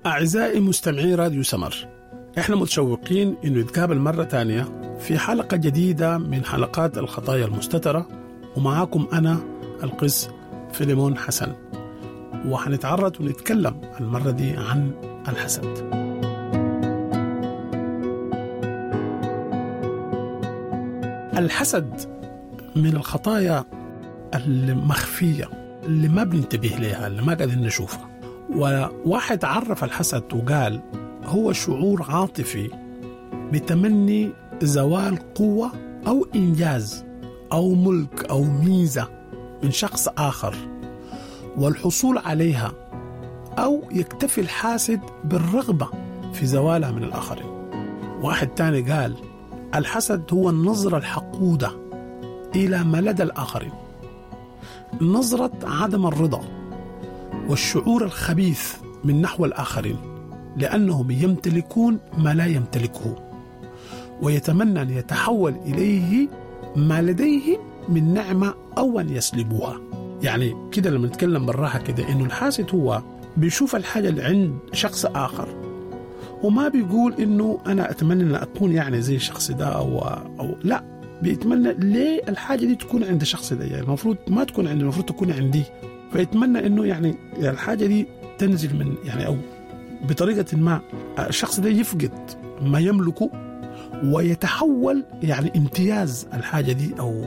أعزائي مستمعي راديو سمر احنا متشوقين انه نتقابل مرة تانية في حلقة جديدة من حلقات الخطايا المستترة ومعاكم أنا القس فيليمون حسن وحنتعرض ونتكلم المرة دي عن الحسد الحسد من الخطايا المخفية اللي ما بننتبه لها اللي ما قاعدين نشوفها وواحد عرف الحسد وقال هو شعور عاطفي بتمني زوال قوة أو إنجاز أو ملك أو ميزة من شخص آخر والحصول عليها أو يكتفي الحاسد بالرغبة في زوالها من الآخرين واحد تاني قال الحسد هو النظرة الحقودة إلى ما لدى الآخرين نظرة عدم الرضا والشعور الخبيث من نحو الآخرين لأنهم يمتلكون ما لا يمتلكه ويتمنى أن يتحول إليه ما لديهم من نعمة أو أن يسلبوها يعني كده لما نتكلم بالراحة كده إنه الحاسد هو بيشوف الحاجة اللي عند شخص آخر وما بيقول إنه أنا أتمنى أن أكون يعني زي الشخص ده أو, أو لا بيتمنى ليه الحاجة دي تكون عند الشخص ده يعني المفروض ما تكون عندي المفروض تكون عندي فيتمنى انه يعني الحاجه دي تنزل من يعني او بطريقه ما الشخص ده يفقد ما يملكه ويتحول يعني امتياز الحاجه دي او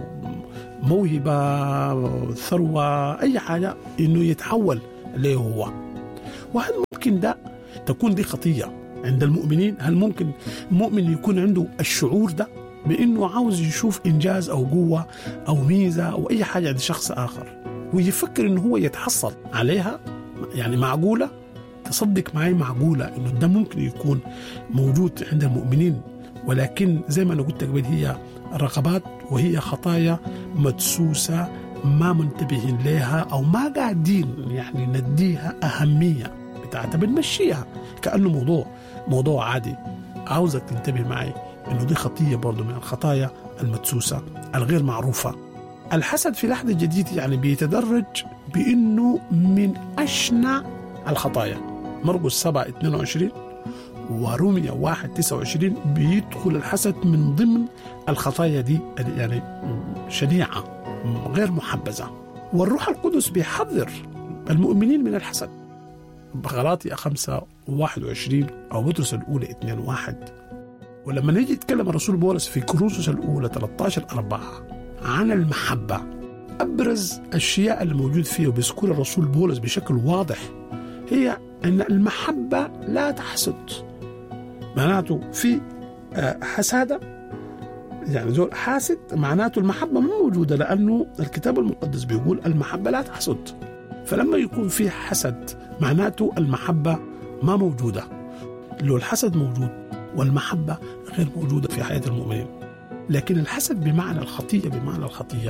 موهبه ثروه اي حاجه انه يتحول له هو وهل ممكن ده تكون دي خطيه عند المؤمنين هل ممكن مؤمن يكون عنده الشعور ده بانه عاوز يشوف انجاز او قوه او ميزه او اي حاجه عند شخص اخر ويفكر انه هو يتحصل عليها يعني معقوله تصدق معي معقوله انه ده ممكن يكون موجود عند المؤمنين ولكن زي ما انا قلت قبل هي رغبات وهي خطايا مدسوسه ما منتبهين لها او ما قاعدين يعني نديها اهميه بتاعتها بنمشيها كانه موضوع موضوع عادي عاوزك تنتبه معي انه دي خطيه برضه من الخطايا المدسوسه الغير معروفه الحسد في العهد الجديد يعني بيتدرج بانه من اشنع الخطايا مرقس 7 22 ورمية 1 29 بيدخل الحسد من ضمن الخطايا دي يعني شنيعة غير محبذة والروح القدس بيحذر المؤمنين من الحسد بغلاطي 5 21 أو بطرس الأولى 2 1 ولما نيجي يتكلم الرسول بولس في كروسوس الأولى 13 4 عن المحبة أبرز الأشياء اللي موجود فيها وبيذكر الرسول بولس بشكل واضح هي أن المحبة لا تحسد معناته في حسادة يعني زول حاسد معناته المحبة مو موجودة لأنه الكتاب المقدس بيقول المحبة لا تحسد فلما يكون في حسد معناته المحبة ما موجودة لو الحسد موجود والمحبة غير موجودة في حياة المؤمنين لكن الحسد بمعنى الخطية بمعنى الخطية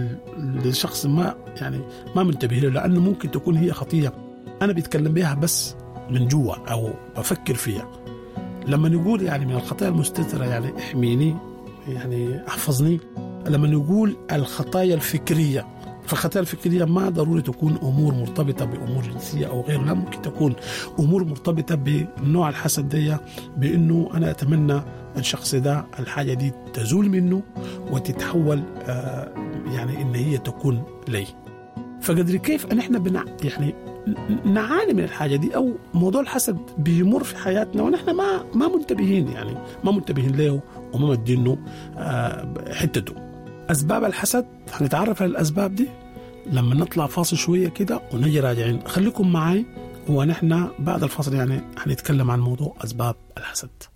الشخص ما يعني ما منتبه له لأنه ممكن تكون هي خطية أنا بتكلم بها بس من جوا أو بفكر فيها لما نقول يعني من الخطايا المستترة يعني احميني يعني احفظني لما نقول الخطايا الفكرية فالخطايا الفكرية ما ضروري تكون أمور مرتبطة بأمور جنسية أو غير لا ممكن تكون أمور مرتبطة بنوع الحسد دي بأنه أنا أتمنى الشخص ده الحاجة دي تزول منه وتتحول آه يعني إن هي تكون لي فقدر كيف أن إحنا بنع يعني نعاني من الحاجة دي أو موضوع الحسد بيمر في حياتنا ونحن ما ما منتبهين يعني ما منتبهين له وما مدينه آه حتته أسباب الحسد هنتعرف على الأسباب دي لما نطلع فاصل شوية كده ونجي راجعين خليكم معي ونحن بعد الفاصل يعني هنتكلم عن موضوع أسباب الحسد